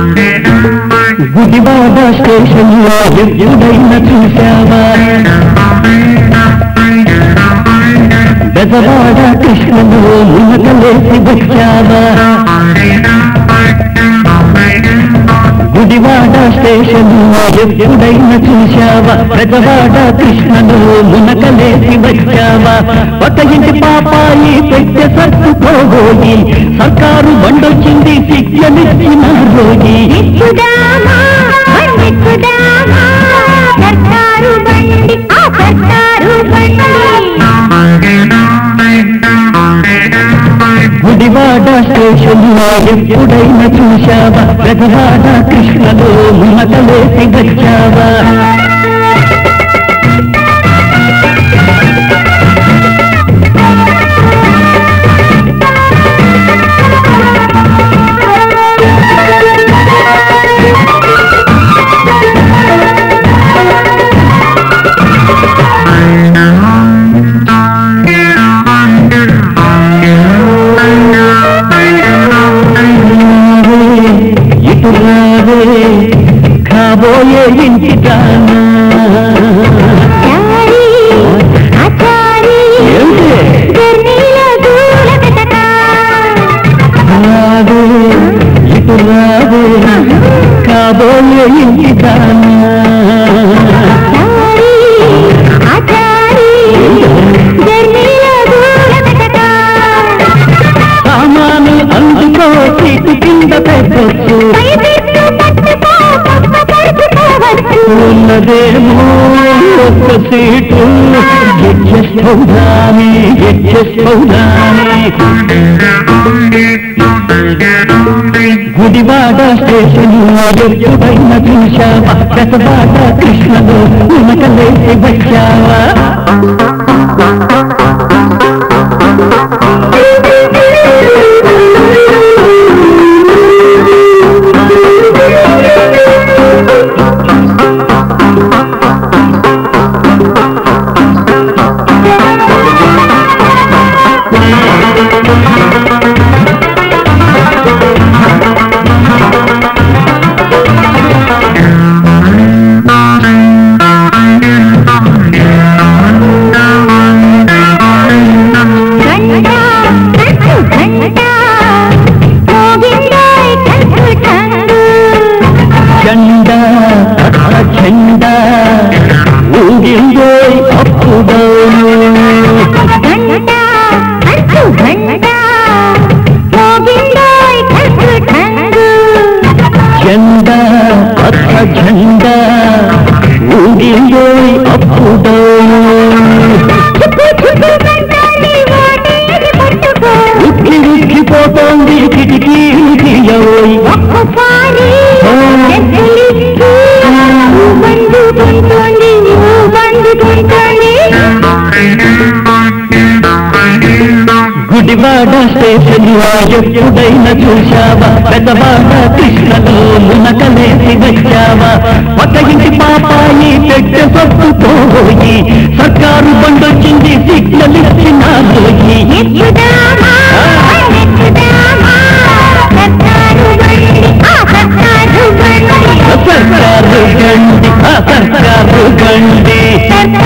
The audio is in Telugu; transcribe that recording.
గుడివాడ స్టేషన్ లో ఎప్పుడైనా చూశావా బెజవాడ కృష్ణను మునకలేసి వచ్చావా గుడివాడ స్టేషన్ లో ఎప్పుడైనా చూశావా బెజవాడ కృష్ణను మునకలేసి వచ్చావా ఒక ఇంటి పాపాయి పెట్టె సర్దుకోబోయి సర్కారు బండొచ్చింది శిక్షనిచ్చిన రోగి ఎక్కుదామా ఎక్కుదామా సర్కారు బండి ఆ సర్కారు బండి గుడివాడ స్టేషన్ లో ఎప్పుడైనా చూశావా ప్రజవాడ కృష్ణలో మునకలేసి వచ్చావా ఇటు రావే కాబోయే ఇంటి దానా చారి ఆచారి ఏమిటి? గర్నీలో దూల పెట్టక రావే ఇటు రావే కాబోయే ఇంటి దానా చారి ఆచారి గర్నీలో దూల పెట్టక సామాను అందుకో సీటు కింద పెట్టొచ్చు భయపెట్టు పట్టుకో పక్క పరుచుకోవచ్చు ఉన్నదేమో ఒక్క సీటు ఎచ్చేస్తౌదాని ఎచ్చేస్తౌదాని గుడివాడ స్టేషన్ ఎప్పుడైన చూశావా పెసవాడ కృష్ణలో ఉనకలేసి వచ్చావా గంట కంటు గంట గోవిందాయ్ కంటు టంగు చండ చండ ఊగిందో అప్పుడోను గంట కంటు గంట గోవిందాయ్ కంటు టంగు చండ అక్క చండ ఊగిందో అప్పుడోను చుక్కు చుక్కు గంటాలి వాటేది పట్టుకో ఉక్కి ఉక్కిపోతోంది కిటికీ తీయవోయ్ ఒక్కసారి ఎద్దలిస్తూ బందుకుంటోంది బందుకుంటోంది గుడివాడ స్టేషన్ ఎప్పుడైనా చూశావా పెద్దవాడ కృష్ణలో మునకలేసి వచ్చావా ఒక ఇంటి పాపాయి పెట్టె సొత్తుపోయి సర్కారు బండొచ్చింది సిగ్నలిచ్చిన రోగి ఎక్కుదామా ఎక్కుదామా సర్కారు బండి ఆ సర్కారు బండి సర్కారు గండి ఆ సర్కారు గండి సర్కారు